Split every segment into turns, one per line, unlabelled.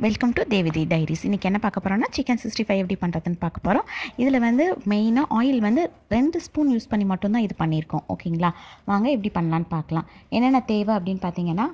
welcome to தேவதி diaries இன்றைக்கி என்ன பார்க்க போகிறோம்னா சிக்கன் சிக்ஸ்டி ஃபைவ் எப்படி பண்ணுறதுன்னு பார்க்க போகிறோம் இதில் வந்து மெயினாக ஆயில் வந்து ரெண்டு ஸ்பூன் யூஸ் பண்ணி மட்டும்தான் இது பண்ணியிருக்கோம் ஓகேங்களா வாங்க எப்படி பண்ணலான்னு பார்க்கலாம் என்னென்ன தேவை அப்படின்னு பார்த்தீங்கன்னா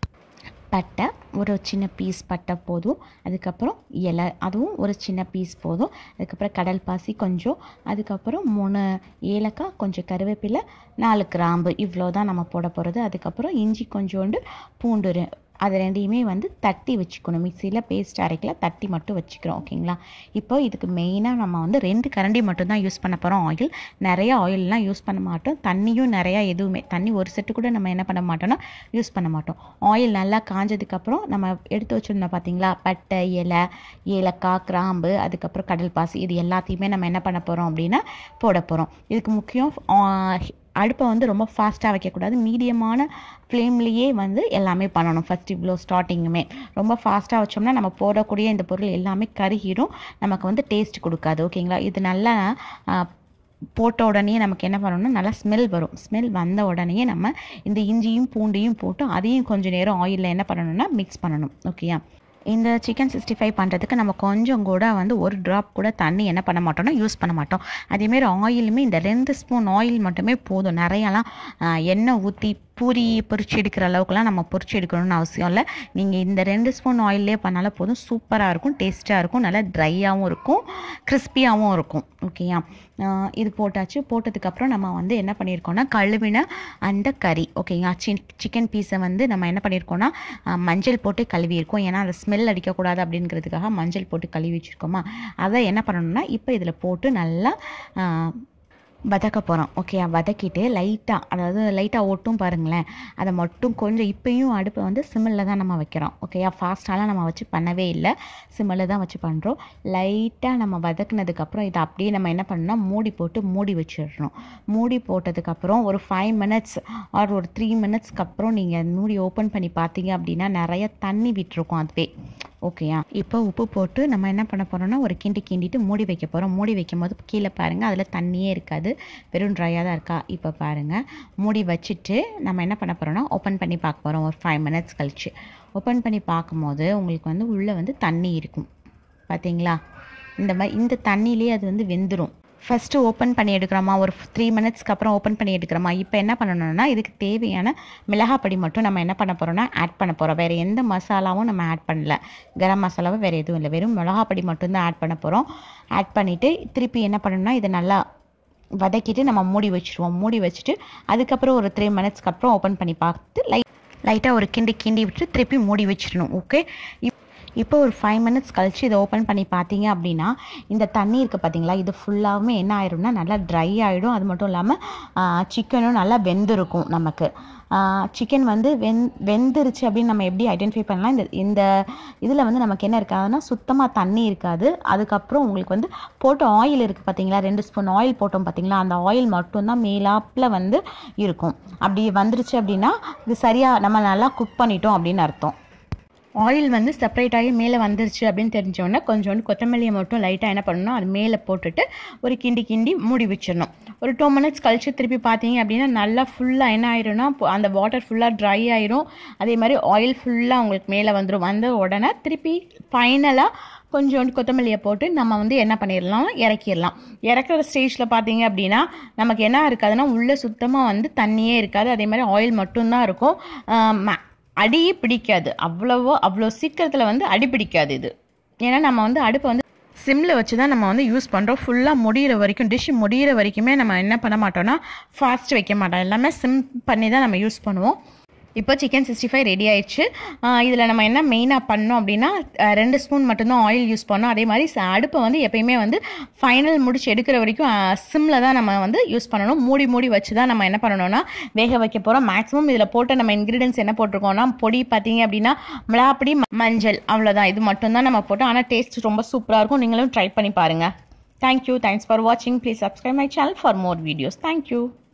பட்டை ஒரு சின்ன பீஸ் பட்டை போதும் அதுக்கப்புறம் இலை அதுவும் ஒரு சின்ன பீஸ் போதும் அதுக்கப்புறம் கடல் பாசி கொஞ்சம் அதுக்கப்புறம் மூணு ஏலக்காய் கொஞ்சம் கருவேப்பிலை நாலு கிராம்பு இவ்வளோ தான் நம்ம போட போகிறது அதுக்கப்புறம் இஞ்சி கொஞ்சோண்டு பூண்டு ரெ- அது ரெண்டையுமே வந்து தட்டி வச்சுக்கணும் மிக்சியில் பேஸ்ட் அரைக்கல தட்டி மட்டும் வச்சுக்கிறோம் ஓகேங்களா இப்போ இதுக்கு மெயினாக நம்ம வந்து ரெண்டு கரண்டி மட்டும்தான் யூஸ் பண்ண போகிறோம் ஆயில் நிறைய ஆயிலெலாம் யூஸ் பண்ண மாட்டோம் தண்ணியும் நிறையா எதுவுமே தண்ணி ஒரு செட்டு கூட நம்ம என்ன பண்ண மாட்டோம்னா யூஸ் பண்ண மாட்டோம் ஆயில் நல்லா காஞ்சதுக்கப்புறம் நம்ம எடுத்து வச்சுருந்தோம் பார்த்தீங்களா பட்டை இலை ஏலக்காய் கிராம்பு அதுக்கப்புறம் கடல் பாசி இது எல்லாத்தையுமே நம்ம என்ன பண்ண போகிறோம் அப்படின்னா போட போகிறோம் இதுக்கு முக்கியம் ஆ, அடுப்பை வந்து ரொம்ப ஃபாஸ்ட்டாக வைக்கக்கூடாது மீடியமான ஃப்ளேம்லேயே வந்து எல்லாமே பண்ணணும் ஃபஸ்ட் இவ்வளோ ஸ்டார்டிங்குமே ரொம்ப ஃபாஸ்ட்டாக வச்சோம்னா நம்ம போடக்கூடிய இந்த பொருள் எல்லாமே கருகிரும் நமக்கு வந்து டேஸ்ட் கொடுக்காது ஓகேங்களா இது நல்லா ஆ, போட்ட உடனே நமக்கு என்ன பண்ணணும்னா நல்லா ஸ்மெல் வரும் ஸ்மெல் வந்த உடனே நம்ம இந்த இஞ்சியும் பூண்டையும் போட்டு அதையும் கொஞ்சம் நேரம் ஆயிலில் என்ன பண்ணணும்னா மிக்ஸ் பண்ணணும் ஓகேயா இந்த சிக்கன் சிக்ஸ்டி ஃபைவ் பண்ணுறதுக்கு நம்ம கொஞ்சம் கூட வந்து ஒரு ட்ராப் கூட தண்ணி என்ன பண்ண மாட்டோம்னா யூஸ் பண்ண மாட்டோம் அதேமாரி ஆயிலுமே இந்த ரெண்டு ஸ்பூன் ஆயில் மட்டுமே போதும் நிறையலாம் ஆ, எண்ணெய் ஊற்றி பூரி பொரிச்சு எடுக்கிற அளவுக்குலாம் நம்ம பொரிச்சு எடுக்கணும்னு அவசியம் இல்லை நீங்கள் இந்த ரெண்டு ஸ்பூன் ஆயிலே பண்ணாலும் போதும் சூப்பராக இருக்கும் டேஸ்ட்டாக இருக்கும் நல்லா ட்ரையாகவும் இருக்கும் கிறிஸ்பியாகவும் இருக்கும் ஓகேயா ஆஹ் இது போட்டாச்சு போட்டதுக்கப்புறம் நம்ம வந்து என்ன பண்ணியிருக்கோம்னா கழுவின அந்த கறி ஓகேங்களா சின் சிக்கன் பீஸை வந்து நம்ம என்ன பண்ணியிருக்கோம்னா ஆஹ் மஞ்சள் போட்டு கழுவியிருக்கோம் ஏன்னா அந்த ஸ்மெல் அடிக்கக்கூடாது அப்படிங்கிறதுக்காக மஞ்சள் போட்டு கழுவி வச்சுருக்கோமா அதை என்ன பண்ணணும்னா இப்போ இதில் போட்டு நல்லா ஆஹ் வதக்க போகிறோம் ஓகே வதக்கிட்டு லைட்டாக அதாவது லைட்டாக ஒட்டும் பாருங்களேன் அதை மட்டும் கொஞ்சம் இப்பயும் அடுப்பை வந்து சிம்மில் தான் நம்ம வைக்கிறோம் ஓகேயா ஃபாஸ்ட்டாலாம் நம்ம வச்சு பண்ணவே இல்லை சிம்மில் தான் வச்சு பண்ணுறோம் லைட்டாக நம்ம வதக்குனதுக்கப்புறம் இதை அப்படியே நம்ம என்ன பண்ணணும்னா மூடி போட்டு மூடி வச்சிடணும் மூடி போட்டதுக்கப்புறம் ஒரு ஃபைவ் மினிட்ஸ் ஆர் ஒரு த்ரீ மினிட்ஸ்க்கு அப்புறம் நீங்கள் மூடி ஓப்பன் பண்ணி பார்த்தீங்க அப்படின்னா நிறைய தண்ணி விட்டுருக்கும் அதுவே ஓகேயா இப்போ உப்பு போட்டு நம்ம என்ன பண்ண போகிறோம்னா ஒரு கிண்டி கிண்டிட்டு மூடி வைக்க போகிறோம் மூடி வைக்கும் போது கீழே பாருங்கள் அதில் தண்ணியே இருக்காது வெறும் ட்ரையாக தான் இருக்கா இப்போ பாருங்கள் மூடி வச்சுட்டு நம்ம என்ன பண்ண போகிறோம்னா ஓப்பன் பண்ணி பார்க்க போகிறோம் ஒரு ஃபைவ் மினிட்ஸ் கழிச்சு ஓப்பன் பண்ணி பார்க்கும்போது உங்களுக்கு வந்து உள்ளே வந்து தண்ணி இருக்கும் பார்த்தீங்களா இந்த மாதிரி இந்த தண்ணியிலே அது வந்து வெந்துடும் ஃபஸ்ட்டு ஓப்பன் பண்ணி எடுக்கிறோமா ஒரு த்ரீ மினிட்ஸ்க்கு அப்புறம் ஓப்பன் பண்ணி எடுக்கிறோமா இப்போ என்ன பண்ணணும்னா இதுக்கு தேவையான மிளகாப்பொடி மட்டும் நம்ம என்ன பண்ண போகிறோம்னா ஆட் பண்ண போகிறோம் வேறு எந்த மசாலாவும் நம்ம ஆட் பண்ணல கரம் மசாலாவும் வேறு எதுவும் இல்லை வெறும் மிளகாப்பொடி மட்டும்தான் ஆட் பண்ண போகிறோம் ஆட் பண்ணிவிட்டு திருப்பி என்ன பண்ணணும்னா இதை நல்லா வதக்கிட்டு நம்ம மூடி வச்சுருவோம் மூடி வச்சுட்டு அதுக்கப்புறம் ஒரு த்ரீ மினிட்ஸ்க்கு அப்புறம் ஓப்பன் பண்ணி பார்த்து லைட் லைட்டாக ஒரு கிண்டி கிண்டி விட்டு திருப்பி மூடி வச்சிடணும் ஓகே இப்போ ஒரு ஃபைவ் மினிட்ஸ் கழிச்சு இதை ஓப்பன் பண்ணி பார்த்தீங்க அப்படின்னா இந்த தண்ணி இருக்குது பார்த்தீங்களா இது ஃபுல்லாகவுமே என்ன ஆயிரும்னா நல்லா ட்ரை ஆகிடும் அது மட்டும் இல்லாமல் சிக்கனும் நல்லா வெந்திருக்கும் நமக்கு சிக்கன் வந்து வெந் வெந்துருச்சு அப்படின்னு நம்ம எப்படி ஐடென்டிஃபை பண்ணலாம் இந்த இந்த இதில் வந்து நமக்கு என்ன இருக்காதுன்னா சுத்தமாக தண்ணி இருக்காது அதுக்கப்புறம் உங்களுக்கு வந்து போட்ட ஆயில் இருக்குது பார்த்தீங்களா ரெண்டு ஸ்பூன் ஆயில் போட்டோம் பார்த்தீங்களா அந்த ஆயில் மட்டும்தான் மேலாப்பில் வந்து இருக்கும் அப்படி வந்துருச்சு அப்படின்னா இது சரியாக நம்ம நல்லா குக் பண்ணிட்டோம் அப்படின்னு அர்த்தம் ஆயில் வந்து செப்பரேட் ஆகி மேலே வந்துருச்சு அப்படின்னு தெரிஞ்சோடனே கொஞ்சோண்டு கொத்தமல்லியை மட்டும் லைட்டாக என்ன பண்ணணும் அது மேலே போட்டுட்டு ஒரு கிண்டி கிண்டி மூடி வச்சிடணும் ஒரு டூ மினிட்ஸ் கழிச்சு திருப்பி பார்த்தீங்க அப்படின்னா நல்லா ஃபுல்லாக என்ன ஆயிரும்னா பொ- அந்த வாட்டர் ஃபுல்லாக ட்ரை ஆயிரும் அதே மாதிரி ஆயில் ஃபுல்லாக உங்களுக்கு மேலே வந்துடும் வந்த உடனே திருப்பி ஃபைனலாக கொஞ்சோண்டு கொத்தமல்லியை போட்டு நம்ம வந்து என்ன பண்ணிடலாம் இறக்கிடலாம் இறக்குற ஸ்டேஜில் பார்த்தீங்க அப்படின்னா நமக்கு என்ன இருக்காதுன்னா உள்ளே சுத்தமாக வந்து தண்ணியே இருக்காது அதே மாதிரி ஆயில் மட்டும்தான் இருக்கும் ஆஹ் ம- அடியே பிடிக்காது அவ்வளவோ அவ்வளோ சீக்கிரத்தில் வந்து அடி பிடிக்காது இது ஏன்னா நம்ம வந்து அடுப்பை வந்து சிம்மில் வச்சு தான் நம்ம வந்து யூஸ் பண்ணுறோம் ஃபுல்லாக முடியிற வரைக்கும் டிஷ் முடியிற வரைக்குமே நம்ம என்ன பண்ண மாட்டோம்னா ஃபாஸ்ட் வைக்க மாட்டோம் எல்லாமே சிம் பண்ணி தான் நம்ம யூஸ் பண்ணுவோம் இப்போ சிக்கன் சிக்ஸ்டி ஃபைவ் ரெடி ஆயிடுச்சு இதில் நம்ம என்ன மெயினாக பண்ணோம் அப்படின்னா ஆஹ் ரெண்டு ஸ்பூன் மட்டும்தான் ஆயில் யூஸ் பண்ணோம் அதே மாதிரி ச- அடுப்பை வந்து எப்பயுமே வந்து ஃபைனல் முடிச்சு எடுக்கிற வரைக்கும் சிம்மில் தான் நம்ம வந்து யூஸ் பண்ணணும் மூடி மூடி வச்சு தான் நம்ம என்ன பண்ணணும்னா வேக வைக்க போகிறோம் மேக்ஸிமம் இதில் போட்ட நம்ம இன்க்ரீடியன்ஸ் என்ன போட்டிருக்கோம்னா பொடி பார்த்தீங்க அப்படின்னா மிளகாப்பொடி ம- மஞ்சள் அவ்வளோதான் இது மட்டும்தான் நம்ம போட்டோம் ஆனால் டேஸ்ட் ரொம்ப சூப்பராக இருக்கும் நீங்களும் ட்ரை பண்ணி பாருங்கள் தேங்க்யூ தேங்க்ஸ் ஃபார் வாட்சிங் please subscribe my channel for more videos thank you